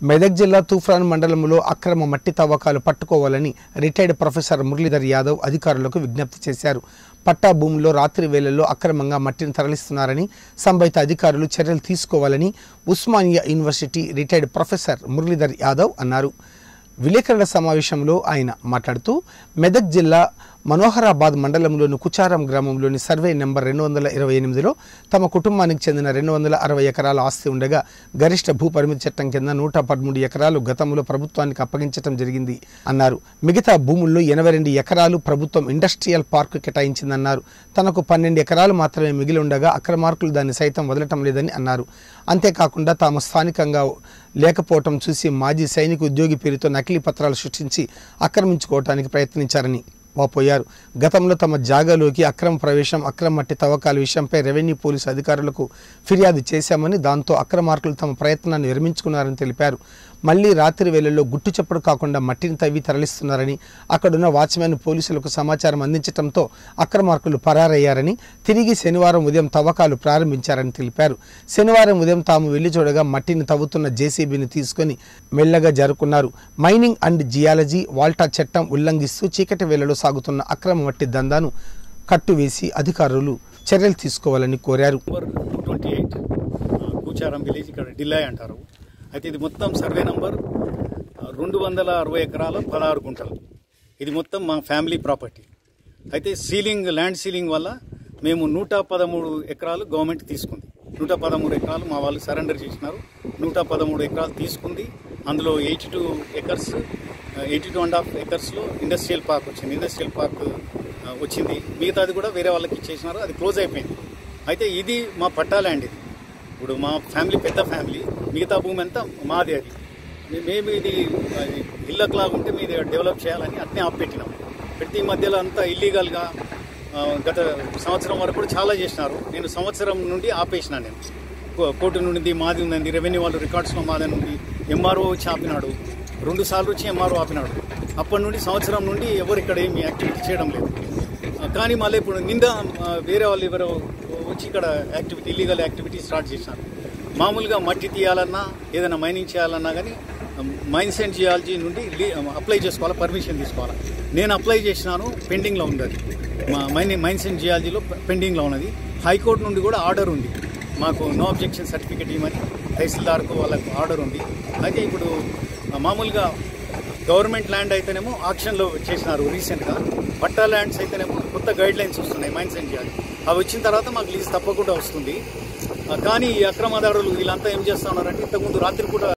మెదక్ జిల్లా తూఫాన్ మండలంలో అక్రమ మట్టి తవ్వకాలు పట్టుకోవాలని రిటైర్డ్ ప్రొఫెసర్ మురళీధర్ యాదవ్ అధికారులకు విజ్ఞప్తి చేశారు పట్టా భూమిలో రాత్రి వేళల్లో అక్రమంగా మట్టిని తరలిస్తున్నారని సంబంధిత అధికారులు చర్యలు తీసుకోవాలని Osmania university retired professor Muralidhar Yadav అన్నారు విలేకరుల సమావేశంలో ఆయన మాట్లాడుతూ మెదక్ జిల్లా మనోహరాబాద్ మండలంలోని కుచారం గ్రామంలోని సర్వే నెంబర్ రెండు వందల ఇరవై ఎనిమిదిలో తమ కుటుంబానికి చెందిన రెండు వందల అరవై ఎకరాల ఆస్తి ఉండగా గరిష్ట భూ పరిమితి చట్టం కింద నూట పదమూడు ఎకరాలు గతంలో ప్రభుత్వానికి అప్పగించడం జరిగింది అన్నారు మిగతా భూముల్లో ఎనభై రెండు ఎకరాలు ప్రభుత్వం ఇండస్ట్రియల్ పార్క్ కేటాయించిందన్నారు తనకు పన్నెండు ఎకరాలు మాత్రమే మిగిలి ఉండగా అక్రమార్కులు దాన్ని సైతం వదలటం లేదని అన్నారు అంతేకాకుండా తాము స్థానికంగా లేకపోవటం చూసి మాజీ సైనిక ఉద్యోగి పేరుతో నకిలీ పత్రాలు సృష్టించి ఆక్రమించుకోవటానికి ప్రయత్నించారని వాపోయారు గతంలో తమ జాగాలోకి అక్రమ ప్రవేశం అక్రమ మట్టి తవ్వకాల విషయంపై రెవెన్యూ పోలీసు అధికారులకు ఫిర్యాదు చేశామని దాంతో అక్రమార్కులు తమ ప్రయత్నాన్ని విరమించుకున్నారని తెలిపారు మళ్లీ రాత్రి వేళల్లో గుట్టు చప్పుడు కాకుండా మట్టిని తవ్వి తరలిస్తున్నారని అక్కడున్న వాచ్మెన్ పోలీసులకు సమాచారం అందించడంతో అక్రమార్కులు పరారయ్యారని తిరిగి శనివారం ఉదయం తవ్వకాలు ప్రారంభించారని తెలిపారు శనివారం ఉదయం తాము వెళ్లి చూడగా మట్టిని తవ్వుతున్న జేసీబీని తీసుకొని మెల్లగా జరుకున్నారు మైనింగ్ అండ్ జియాలజీ వాల్టా చట్టం ఉల్లంఘిస్తూ చీకటి వేళలో సాగుతున్న అక్రమ మట్టి దందాను కట్టువేసి అధికారులు చర్యలు తీసుకోవాలని కోరారు number two twenty eight Kucharam village ఇక్కడ డిల్లాయ్ అంటారు అయితే ఇది మొత్తం సర్వే నంబర్ రెండు వందల అరవై ఎకరాల పదహారు గుంటలు ఇది మొత్తం మా ఫ్యామిలీ ప్రాపర్టీ అయితే సీలింగ్ ల్యాండ్ సీలింగ్ వల్ల మేము నూట పదమూడు ఎకరాలు గవర్నమెంట్ తీసుకుంది నూట పదమూడు ఎకరాలు మా వాళ్ళు సరెండర్ చేసినారు నూట పదమూడు ఎకరాలు తీసుకుంది అందులో eighty two acres eighty two and half ఎకర్స్లో ఇండస్ట్రియల్ పార్క్ వచ్చింది ఇండస్ట్రియల్ పార్క్ ఆ, వచ్చింది మిగతాది కూడా వేరే వాళ్ళకి ఇచ్చేసినారు అది క్లోజ్ అయిపోయింది అయితే ఇది మా పట్టా ల్యాండ్ ఇది ఇప్పుడు మా ఫ్యామిలీ పెద్ద ఫ్యామిలీ మిగతా భూమి అంతా మాది అది మే- మేము ఇది అది ఇళ్ళకు లాగా ఉంటే మీది డెవలప్ చేయాలని అట్నే ఆపెట్టినాం పెట్టి ఈ మధ్యలో అంతా ఇల్లీగల్గా ఆ, గత సంవత్సరం వరకు కూడా చాలా చేసినారు నేను సంవత్సరం నుండి ఆపేసిన నేను కో- కోర్టు నుండి మాది ఉందండి రెవెన్యూ వాళ్ళు రికార్డ్స్లో మాదని ఉంది ఎంఆర్ఓ వచ్చి ఆపినాడు రెండు సార్లు వచ్చి ఎంఆర్ఓ ఆపినాడు అప్పటి నుండి సంవత్సరం నుండి ఎవరు ఇక్కడ ఏమి యాక్టివిటీ చేయడం లేదు ఆ, కానీ మళ్ళీ ఇప్పుడు నింద ఆ, వేరే వాళ్ళు ఎవరో వచ్చి ఇక్కడ యాక్టివిటీ ఇల్లీగల్ యాక్టివిటీ స్టార్ట్ చేసినారు మామూలుగా మట్టి తీయాలన్నా ఏదైనా మైనింగ్ చేయాలన్నా కానీ మైన్స్ అండ్ జియాలజీ నుండి లీ- అప్లై చేసుకోవాలి పర్మిషన్ తీసుకోవాలి నేను అప్లై చేసినాను పెండింగ్లో ఉంది అది మా మైనింగ్ మైన్స్ అండ్ జియాలజీలో పెండింగ్లో ఉన్నది హైకోర్టు నుండి కూడా ఆర్డర్ ఉంది మాకు నో అబ్జెక్షన్ సర్టిఫికేట్ ఇవ్వమని తహసీల్దార్కు వాళ్ళకు ఆర్డర్ ఉంది అయితే ఇప్పుడు ఆ, మామూలుగా గవర్నమెంట్ ల్యాండ్ అయితేనేమో ఆక్షన్లో చేసినారు రీసెంట్గా పట్టా ల్యాండ్స్ అయితేనేమో కొత్త గైడ్ లైన్స్ వస్తున్నాయి మైన్స్ అండ్ చేయాలి అవి వచ్చిన తర్వాత మాకు లీజ్ తప్పకుండా వస్తుంది ఆ, కానీ ఈ అక్రమదారులు వీళ్ళంతా ఏం చేస్తా ఉన్నారంటే ఇంతకుముందు రాత్రి పూట